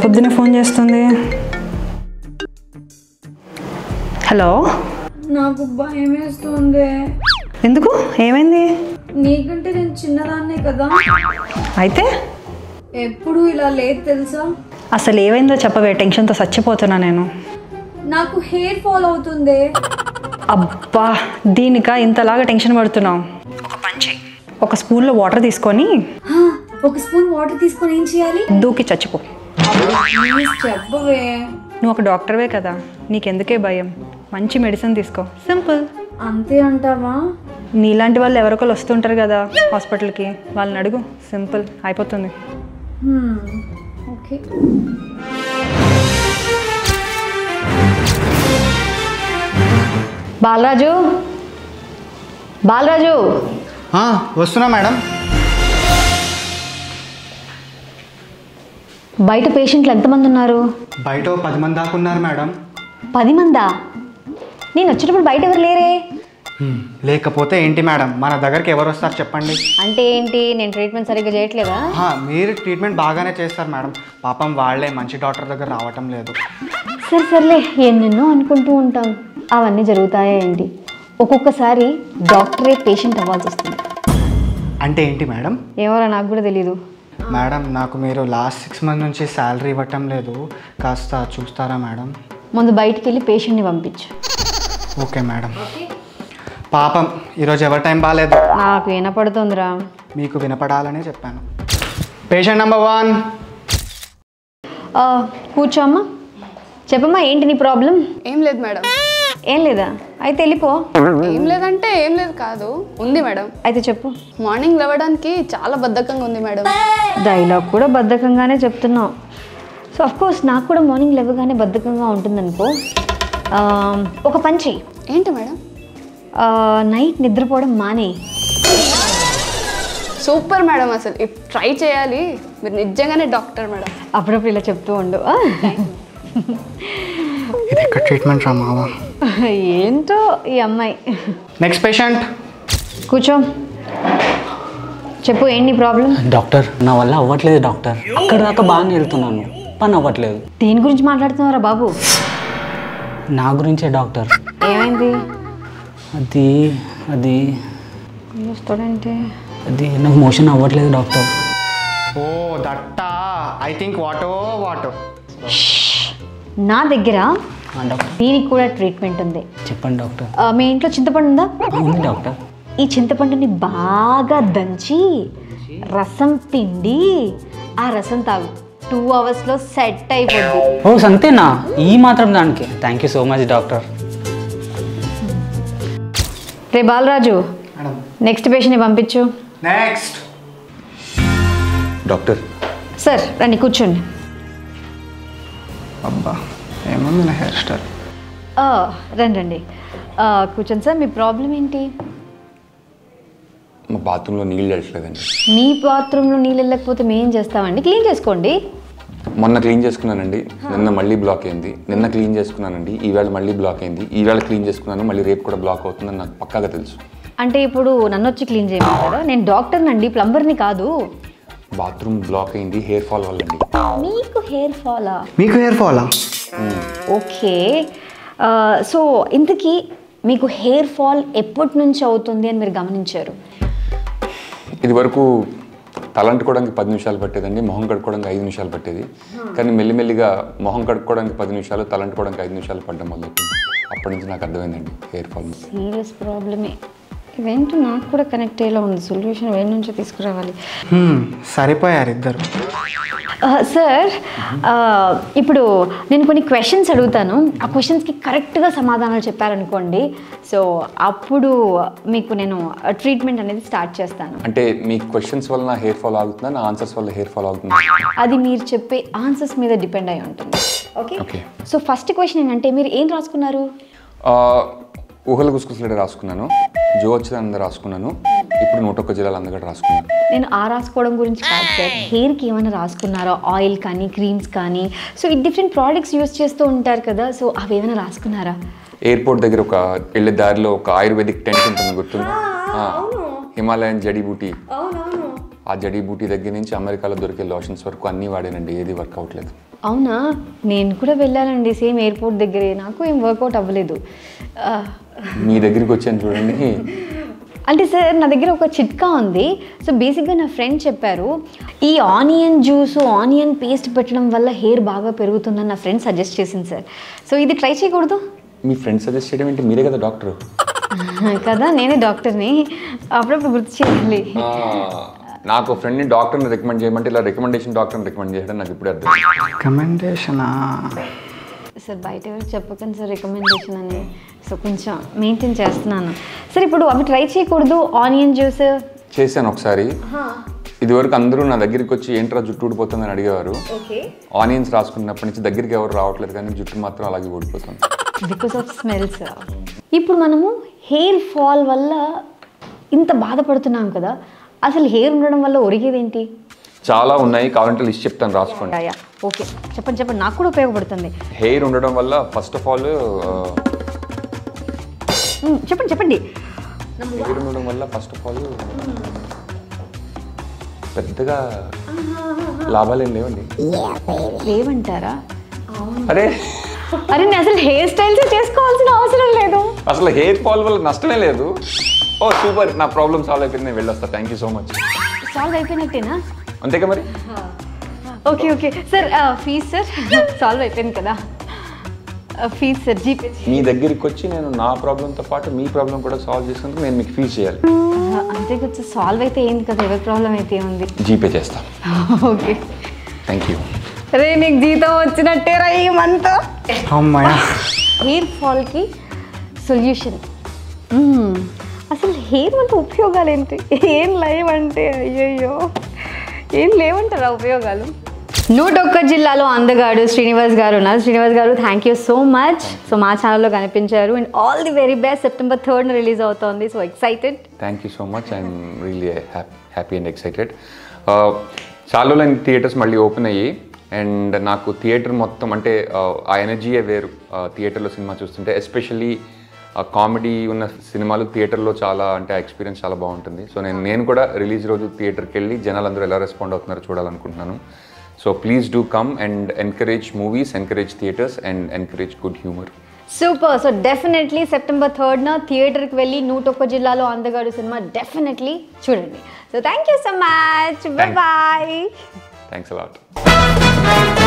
పొద్దునే ఫోన్ చేస్తుంది హలో నాకు భయం వేస్తుంది ఎందుకు ఏమైంది నీకంటే నేను చిన్నదాన్నే కదా అయితే ఎప్పుడు ఇలా లేదు తెలుసా అసలు ఏమైందో చెప్పవే టెన్షన్తో చచ్చిపోతున్నా నేను నాకు హెయిర్ ఫాల్ అవుతుంది అబ్బా దీనిక ఇంతలాగా టెన్షన్ పడుతున్నావు ఒక పని చెయ్యి ఒక స్పూన్లో వాటర్ తీసుకొని హా, ఒక స్పూన్ వాటర్ తీసుకొని ఏం చేయాలి దూకి చచ్చిపో ప్లీజ్ చెప్పవే నువ్వు ఒక డాక్టర్వే కదా నీకెందుకే భయం మంచి మెడిసిన్ తీసుకో సింపుల్ అంతే అంటావా నీలాంటి వాళ్ళు ఎవరొకరు వస్తుంటారు కదా హాస్పిటల్కి వాళ్ళని అడుగు సింపుల్ అయిపోతుంది హ్మ్, ఓకే బాలరాజు బాలరాజు ఆ, వస్తున్నా మేడం బయట పేషెంట్లు ఎంతమంది ఉన్నారు బయట ఓ పది మంది దాకా ఉన్నారు మేడం పది మందా నేను వచ్చినప్పుడు బయట ఎవరు లేరే హ్మ్, లేకపోతే ఏంటి మేడం మన దగ్గరికి ఎవరు వస్తారు చెప్పండి అంటే ఏంటి నేను ట్రీట్మెంట్ సరిగ్గా చేయట్లేదా ఆ, మీరు ట్రీట్మెంట్ బాగానే చేస్తారు మేడం పాపం వాళ్ళే మంచి డాక్టర్ దగ్గర రావటం లేదు సరే సర్లే ఎన్నెన్నో అనుకుంటూ ఉంటాం అవన్నీ జరుగుతాయా ఏంటి ఒక్కొక్కసారి డాక్టరే పేషెంట్ అవ్వాల్సి వస్తుంది అంటే ఏంటి మేడం ఏమోరా నాకు కూడా తెలీదు మేడం నాకు మీరు లాస్ట్ సిక్స్ మంత్ నుంచి శాలరీ ఇవ్వటం లేదు కాస్త చూస్తారా మేడం ముందు బయటికి వెళ్ళి పేషెంట్ని పంపించు ఓకే మేడం పాపం ఈరోజు ఎవరి టైం బాగాలేదు నాకు వినపడుతుందిరా మీకు వినపడాలనే చెప్పాను పేషెంట్ నెంబర్ వన్ ఆ, కూర్చో అమ్మా చెప్పమ్మా ఏంటి నీ ప్రాబ్లం ఏం లేదు మేడం ఏం లేదా అయితే వెళ్ళిపో ఏం లేదంటే ఏం లేదు కాదు ఉంది మేడం అయితే చెప్పు మార్నింగ్ లేవడానికి చాలా బద్ధకంగా ఉంది మేడం డైలాగ్ కూడా బద్ధకంగానే చెప్తున్నావు సో అఫ్ కోర్స్ నాకు కూడా మార్నింగ్ లేవగానే బద్ధకంగా ఉంటుందనుకో ఆ, ఒక పని చెయ్యి ఏంటి మేడం ఆ, నైట్ నిద్రపోవడం మానే సూపర్ మేడం అసలు ట్రై చేయాలి మీరు నిజంగానే డాక్టర్ మేడం అప్పుడప్పుడు ఇలా చెప్తూ ఉండు ఆ? ఇది ఎక్కడ ట్రీట్మెంట్ రా మావా ఏంటో ఈ అమ్మాయి నెక్స్ట్ పేషెంట్ కూర్చో చెప్పు ఏంటి ప్రాబ్లం డాక్టర్ నా వల్ల అవ్వట్లేదు డాక్టర్ అక్కడ దాకా బాగానే వెళ్తున్నాను పని అవ్వట్లేదు దేని గురించి మాట్లాడుతున్నారా బాబు నా గురించే డాక్టర్ ఏమైంది అది అది చూస్తాడంటే అది నాకు మోషన్ అవ్వట్లేదు డాక్టర్ ఓ దట్టా ఐ థింక్ వాటో వాటో నా దగ్గర ఆ, డాక్టర్ దీనికి కూడా ట్రీట్మెంట్ ఉంది చెప్పండి డాక్టర్ ఆ, మీ ఇంట్లో చింతపండు ఉందా ఆ, ఉంది డాక్టర్ ఈ చింతపండుని బాగా దంచి రసం పిండి ఆ రసం తాగు టూ అవర్స్లో సెట్ అయిపోద్ది ఓ సంతేనా ఈ మాత్రం దానికి thank you so much doctor రే బాలరాజు మేడం నెక్స్ట్ పేషెంట్ని పంపించు నెక్స్ట్ డాక్టర్ సార్ రండి కూర్చోండి అబ్బా ఏముంది నా హెయిర్ స్టైల్ ఆ, రండి రండి ఆ, కూర్చోండి సార్ మీ ప్రాబ్లం ఏంటి మా బాత్రూంలో నీళ్ళు వెళ్ళట్లేదండి మీ బాత్రూంలో నీళ్ళు వెళ్ళకపోతే మేము ఏం చేస్తామండి క్లీన్ చేసుకోండి మొన్న క్లీన్ చేసుకున్నానండి నిన్న మళ్ళీ బ్లాక్ అయింది నిన్న క్లీన్ చేసుకున్నానండి ఈవేళ మళ్ళీ బ్లాక్ అయింది ఈవేళ క్లీన్ చేసుకున్నాను మళ్ళీ రేపు కూడా బ్లాక్ అవుతుందని నాకు పక్కాగా తెలుసు అంటే ఇప్పుడు నన్ను వచ్చి క్లీన్ చేయమంటారా నేను డాక్టర్నండి ప్లంబర్ని కాదు బాత్రూమ్ బ్లాక్ అయింది హెయిర్ ఫాల్ వల్ల అండి మీకు హెయిర్ ఫాలా మీకు హెయిర్ ఫాలా ఓకే ఆ, సో ఇంతకీ మీకు హెయిర్ ఫాల్ ఎప్పటి నుంచి అవుతుంది అని మీరు గమనించారు ఇది వరకు తలంటుకోవడానికి పది నిమిషాలు పట్టేదండి మొహం కడుక్కోవడానికి ఐదు నిమిషాలు పట్టేది కానీ మెల్లిమెల్లిగా మొహం కడుక్కోవడానికి పది నిమిషాలు తలంటుకోవడానికి ఐదు నిమిషాలు పడ్డం మొదలవుతుంది అప్పటి నుంచి నాకు అర్థమైందండి హెయిర్ ఫాల్ సీరియస్ ప్రాబ్లమే ఇవేంటో నాకు కూడా కనెక్ట్ అయ్యేలా ఉంది సొల్యూషన్ వేడి నుంచో తీసుకురావాలి హ్మ్, సరిపోయారు ఇద్దరు సార్ ఇప్పుడు నేను కొన్ని క్వశ్చన్స్ అడుగుతాను ఆ క్వశ్చన్స్కి కరెక్ట్గా సమాధానాలు చెప్పారనుకోండి సో అప్పుడు మీకు నేను ట్రీట్మెంట్ అనేది స్టార్ట్ చేస్తాను అంటే మీ క్వశ్చన్స్ వల్ల నా హెయిర్ ఫాల్ ఆగుతుందా నా ఆన్సర్స్ వల్ల హెయిర్ ఫాల్ అవుతుందా అది మీరు చెప్పే ఆన్సర్స్ మీద డిపెండ్ అయి ఉంటుంది okay Okay. So first question ఏంటంటే మీరు ఏం రాసుకున్నారు ఆ, ఊహల గుసగుసలడే రాసుకున్నాను జో వచ్చిందని రాసుకున్నాను ఇప్పుడు నూట ఒక్క జిల్లాలు అందగడ రాసుకున్నాను నేను ఆ రాసుకోవడం గురించి కాదు సార్ హెయిర్కి ఏమైనా రాసుకున్నారో ఆయిల్ కానీ క్రీమ్స్ కానీ సో ఈ డిఫరెంట్ ప్రోడక్ట్స్ యూస్ చేస్తూ ఉంటారు కదా సో అవి ఏమైనా రాసుకున్నారా ఎయిర్పోర్ట్ దగ్గర ఒక వెళ్ళే దారిలో ఒక ఆయుర్వేదిక్ టెంట్ ఉంటుంది గుర్తుంది ఆ, హిమాలయన్ జడీ బూటీ ఆ జడీ బూటీ దగ్గర నుంచి అమెరికాలో దొరికే లోషన్స్ వరకు అన్నీ వాడానండి ఏది వర్క్ అవ్వట్లేదు అవునా నేను కూడా వెళ్ళానండి సేమ్ ఎయిర్పోర్ట్ దగ్గరే నాకు ఏం వర్కౌట్ అవ్వలేదు ఆ, మీ దగ్గరికి వచ్చాను చూడండి అంటే సార్ నా దగ్గర ఒక చిట్కా ఉంది సో బేసిక్గా నా ఫ్రెండ్ చెప్పారు ఈ ఆనియన్ జ్యూస్ ఆనియన్ పేస్ట్ పెట్టడం వల్ల హెయిర్ బాగా పెరుగుతుందని నా ఫ్రెండ్ సజెస్ట్ చేసింది సార్ సో ఇది ట్రై చేయకూడదు మీ ఫ్రెండ్ సజెస్ట్ చేయడం ఏంటి మీరే కదా డాక్టర్ కదా నేనే డాక్టర్ని అప్పుడప్పుడు గుర్తు చేయాలి నాకు ఫ్రెండ్ని డాక్టర్ని రికమెండ్ చేయమంటే ఇలా రికమెండేషన్ డాక్టర్ని రికమెండ్ చేయడం నాకు ఇప్పుడే అర్థం రికమెండేషనా సార్ బయట ఎవరికి చెప్పకండి సార్ రికమెండేషన్ అని సో కొంచెం మెయింటైన్ చేస్తున్నాను సార్ ఇప్పుడు అవి ట్రై చేయకూడదు ఆనియన్ జ్యూస్ చేశాను ఒకసారి ఇదివరకు అందరూ నా దగ్గరికి వచ్చి ఏంట్రా జుట్టు ఊడిపోతుందని అడిగేవారు ఆనియన్స్ రాసుకున్నప్పటి నుంచి దగ్గరికి ఎవరు రావట్లేదు కానీ జుట్టు మాత్రం అలాగే ఊడిపోతుంది బికాస్ ఆఫ్ స్మెల్స్ ఇప్పుడు మనము హెయిర్ ఫాల్ వల్ల ఇంత బాధపడుతున్నాం కదా అసలు హెయిర్ ఉండడం వల్ల ఒరిగేదేంటి చాలా ఉన్నాయి కావాలంటే లిస్ట్ చెప్తాను రాసుకోండి యా ఓకే చెప్పండి చెప్పండి నాకు కూడా ఉపయోగపడుతుంది హెయిర్ ఉండడం వల్ల ఫస్ట్ ఆఫ్ ఆల్ మ్, చెప్పండి చెప్పండి హెయిర్ ఉండడం వల్ల ఫస్ట్ ఆఫ్ ఆల్ పెద్దగా లాభాలు ఏం లేవండి లేవంటారా అరే అరే నేను అసలు హెయిర్ స్టైల్స్ చేసుకోవాల్సిన అవసరం లేదు అసలు హెయిర్ ఫాల్ వల్ల నష్టమే లేదు ఓ సూపర్ నా ప్రాబ్లమ్ సాల్వ్ అయిపోయింది నేను వెళ్ళొస్తా thank you so much solve అయిపోయినట్టేనా అంతేగా మరి okay okay sir fees sir solve అయిపోయింది కదా ఫీజ్ సార్ జీపే మీ దగ్గరికి వచ్చి నేను నా ప్రాబ్లంతో పాటు మీ ప్రాబ్లం కూడా సాల్వ్ చేసుకుంటే నేను మీకు ఫీజ్ చేయాలి అంతే కొంచెం సాల్వ్ అయితే ఏంది కదా ఎవరి ప్రాబ్లం అయితే ఉంది జీపే చేస్తా ఓకే థ్యాంక్ యూ రే నీకు జీతం వచ్చినట్టే రా ఈ మంత్ అమ్మాయ హెయిర్ ఫాల్కి సొల్యూషన్ అసలు హెయిర్ వల్ల ఉపయోగాలు ఏంటి ఏం లేవంటే అయ్యయ్యో ఏం లేవంటారా ఉపయోగాలు నూట ఒక్క జిల్లాలో అందగాడు శ్రీనివాస్ గారు ఉన్నారు శ్రీనివాస్ గారు thank you so much so మా ఛానల్లో కనిపించారు and all the very best September థర్డ్న రిలీజ్ అవుతోంది so excited thank you so much I'm really happy and excited చాలా లైన్ థియేటర్స్ మళ్ళీ ఓపెన్ అయ్యి అండ్ నాకు థియేటర్ మొత్తం అంటే uh, ఆ ఎనర్జీయే వేరు థియేటర్లో సినిమా చూస్తుంటే ఎస్పెషల్లీ కామెడీ ఉన్న సినిమాలు థియేటర్లో చాలా అంటే ఆ ఎక్స్పీరియన్స్ చాలా బాగుంటుంది సో నేను నేను కూడా రిలీజ్ రోజు థియేటర్కి వెళ్ళి జనాలు అందరూ ఎలా రెస్పాండ్ అవుతున్నారో చూడాలనుకుంటున్నాను so please do come and encourage movies encourage theatres and encourage good humour super so definitely September థర్డ్న థియేటర్కి వెళ్ళి నూట ఒక్క జిల్లాలో అందగాడు సినిమా డెఫినెట్లీ చూడండి so thank you so much bye bye thanks allot